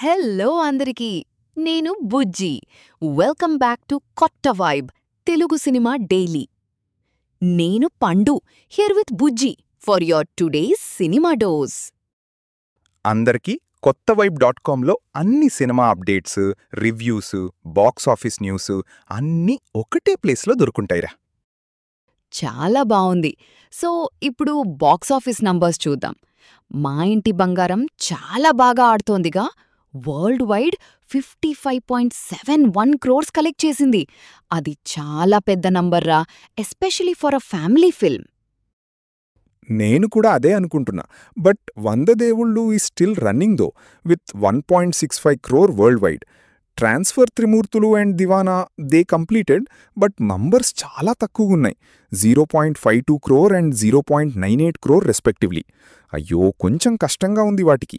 hello అందరికీ నేను Bujji welcome back to కొత్త వైబ్ తెలుగు సినిమా డైలీ నేను Pandu here with Bujji for your today's cinema dose అందరికీ కొత్త వైబ్ డాట్ కామ్లో అన్ని cinema updates reviews box office news అన్నీ ఒకటే ప్లేస్లో దొరుకుంటాయిరా చాలా బావుంది సో ఇప్పుడు బాక్స్ ఆఫీస్ నంబర్స్ చూద్దాం మా ఇంటి బంగారం చాలా బాగా ఆడుతోందిగా worldwide fifty five point seven one crores collect చేసింది అది చాలా పెద్ద నంబర్రా especially for a family film నేను కూడా అదే అనుకుంటున్నా బట్ వంద దేవుళ్ళు ఈ still running though with one point six five crore worldwide transfer త్రిమూర్తులు అండ్ దివానా దే కంప్లీటెడ్ బట్ నంబర్స్ చాలా తక్కువగున్నాయి zero point five two crore and zero point nine eight crore respectively అయ్యో కొంచెం కష్టంగా ఉంది వాటికి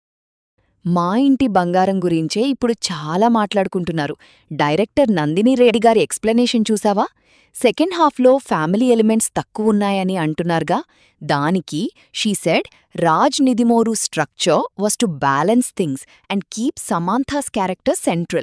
మా ఇంటి బంగారం గురించే ఇప్పుడు చాలా మాట్లాడుకుంటున్నారు డైరెక్టర్ నందిని రెడ్డి గారి ఎక్స్ప్లెనేషన్ చూసావా సెకండ్ హాఫ్లో ఫ్యామిలీ ఎలిమెంట్స్ తక్కువున్నాయని అంటున్నారుగా దానికి she said Raj Nidimoru structure was to balance things and keep Samantha's character central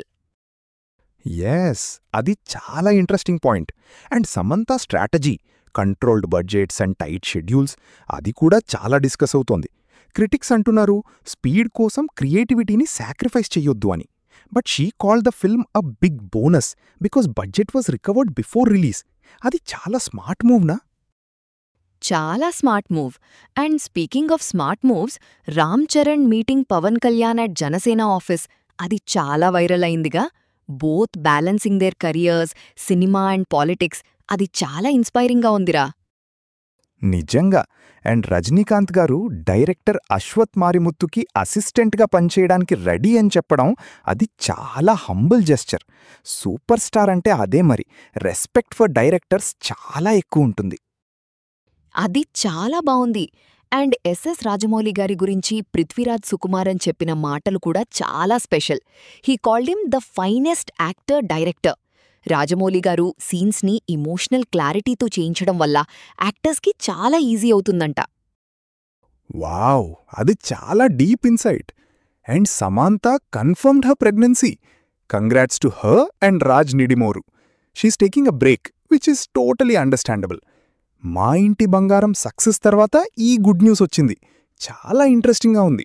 yes అది చాలా interesting point and Samantha strategy controlled budgets and tight schedules అది కూడా చాలా డిస్కస్ అవుతోంది క్రిటిక్స్ అంటున్నారు స్పీడ్ కోసం క్రియేటివిటీని సాక్రిఫైస్ చెయ్యొద్దు అని but she call the film a big bonus because budget was recovered before release అది చాలా స్మార్ట్ మూవ్నా చాలా smart move and speaking of smart moves Ram Charan meeting Pawan Kalyan at Janasena office అది చాలా వైరల్ అయిందిగా both balancing their careers cinema and politics అది చాలా ఇన్స్పైరింగ్గా ఉందిరా నిజంగా అండ్ రజనీకాంత్ గారు డైరెక్టర్ అశ్వత్ మారిముత్తుకి అసిస్టెంట్గా పనిచేయడానికి రెడీ అని చెప్పడం అది చాలా హంబుల్ జెస్చర్ సూపర్ స్టార్ అంటే అదే మరి రెస్పెక్ట్ ఫర్ డైరెక్టర్స్ చాలా ఎక్కువ ఉంటుంది అది చాలా బావుంది అండ్ ఎస్ఎస్ రాజమౌళి గారి గురించి పృథ్వీరాజ్ సుకుమారన్ చెప్పిన మాటలు కూడా చాలా special he called him the finest actor director Rajamouli garu సీన్స్ని ఇమోషనల్ క్లారిటీతో చేయించడం వల్ల యాక్టర్స్కి చాలా ఈజీ అవుతుందంట వావ్ అది చాలా deep insight and Samantha confirmed her pregnancy congrats to her and Raj Nidimoru she's taking a break which is totally understandable మా ఇంటి బంగారం సక్సెస్ తర్వాత ఈ గుడ్ న్యూస్ వచ్చింది చాలా ఇంట్రెస్టింగ్గా ఉంది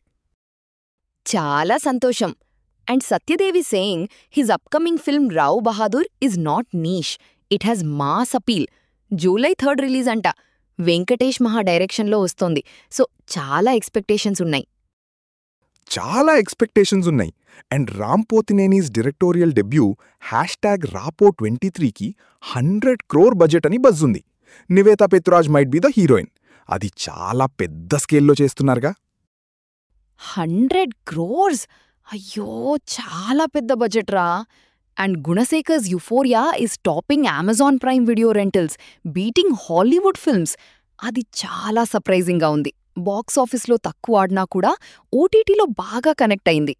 చాలా సంతోషం అండ్ సత్యదేవి saying his upcoming film Rao Bahadur is not niche it has mass appeal July third release అంట వెంకటేష్ మహా డైరెక్షన్లో వస్తోంది సో చాలా ఎక్స్పెక్టేషన్స్ ఉన్నాయి చాలా ఎక్స్పెక్టేషన్స్ ఉన్నాయి and Ram Pothineni's directorial debut hashtag RAPO twenty త్రీకి హండ్రెడ్ క్రోర్ బడ్జెట్ అని బజ్జుంది Nivetha Pethuraj might be the heroine అది చాలా పెద్ద స్కేల్లో చేస్తున్నారుగా హండ్రెడ్ క్రోర్స్ అయ్యో చాలా పెద్ద బడ్జెట్ రా and Gunasekhar's Euphoria is topping Amazon Prime Video rentals beating Hollywood films అది చాలా సర్ప్రైజింగ్గా ఉంది బాక్స్ ఆఫీస్లో తక్కువ ఆడినా కూడా ఓటీటీలో బాగా కనెక్ట్ అయింది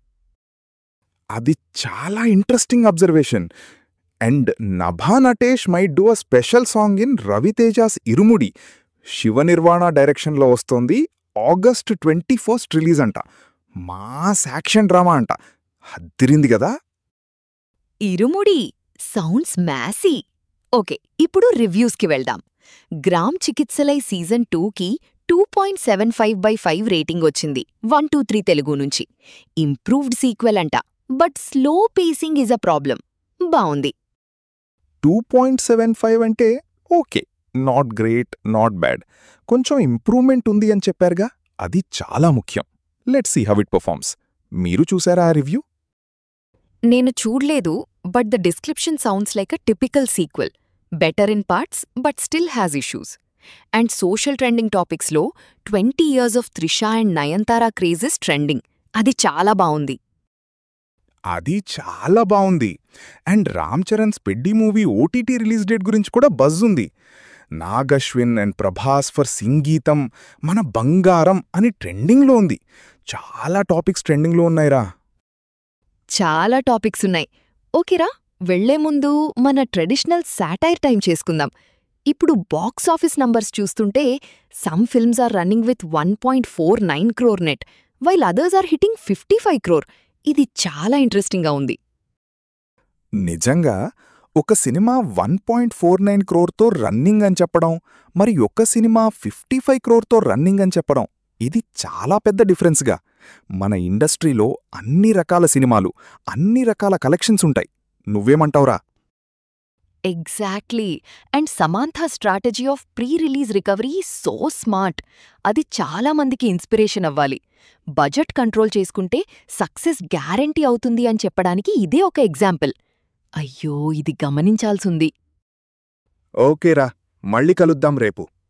అది చాలా interesting observation and Nabha Natesh might do a special song in Raviteja's Irumudi Shiva Nirvana డైరెక్షన్లో వస్తోంది ఆగస్ట్ ట్వంటీ ఫస్ట్ రిలీజ్ అంట మాస్ యాక్షన్ డ్రామా అంట హద్దిరింది కదా ఇరుముడి సౌండ్స్ మ్యాసీ ఓకే ఇప్పుడు రివ్యూస్కి వెళ్దాం గ్రామ్ చికిత్సలై సీజన్ టూకి two point seven five by five rating వచ్చింది వన్ టూ త్రీ తెలుగు నుంచి ఇంప్రూవ్డ్ సీక్వెల్ అంట but slow pacing is a problem బావుంది టూ పాయింట్ సెవెన్ ఫైవ్ అంటే okay not great not bad కొంచెం ఇంప్రూవ్మెంట్ ఉంది అని చెప్పారుగా అది చాలా ముఖ్యం let see how it performs మీరు చూసారా ఆ రివ్యూ నేను చూడ్లేదు but the description sounds like a typical sequel better in parts but still has issues and social trending టాపిక్స్లో twenty years of Trisha and Nayanthara crazes trending అది చాలా బావుంది అది చాలా బావుంది అండ్ రామ్ చరణ్ స్పెడ్డీ మూవీ ఓటీటీ రిలీజ్ డేట్ గురించి కూడా బజ్ ఉంది నాగశ్విన్ అండ్ ప్రభాస్ ఫర్ సింగీతం మన బంగారం అని ట్రెండింగ్లో ఉంది చాలా టాపిక్స్ ట్రెండింగ్లో ఉన్నాయిరా చాలా టాపిక్స్ ఉన్నాయి ఓకేరా వెళ్లే ముందు మన ట్రెడిషనల్ శాటైర్ టైం చేసుకుందాం ఇప్పుడు బాక్స్ ఆఫీస్ నంబర్స్ చూస్తుంటే some films are running with one point four nine crore net while others are hitting fifty five crore ఇది చాలా ఇంట్రెస్టింగ్గా ఉంది నిజంగా ఒక cinema one point four nine క్రోర్తో రన్నింగ్ అని చెప్పడం మరి ఒక సినిమా ఫిఫ్టీ ఫైవ్ క్రోర్తో రన్నింగ్ అని చెప్పడం ఇది చాలా పెద్ద డిఫరెన్స్గా మన ఇండస్ట్రీలో అన్ని రకాల సినిమాలు అన్ని రకాల కలెక్షన్స్ ఉంటాయి నువ్వేమంటావురా exactly and Samantha strategy of pre release recovery so smart అది చాలా మందికి ఇన్స్పిరేషన్ అవ్వాలి బడ్జెట్ కంట్రోల్ చేసుకుంటే సక్సెస్ గ్యారంటీ అవుతుంది అని చెప్పడానికి ఇదే ఒక ఎగ్జాంపుల్ అయ్యో ఇది గమనించాల్సుంది ఓకేరా మళ్ళీ కలుద్దాం రేపు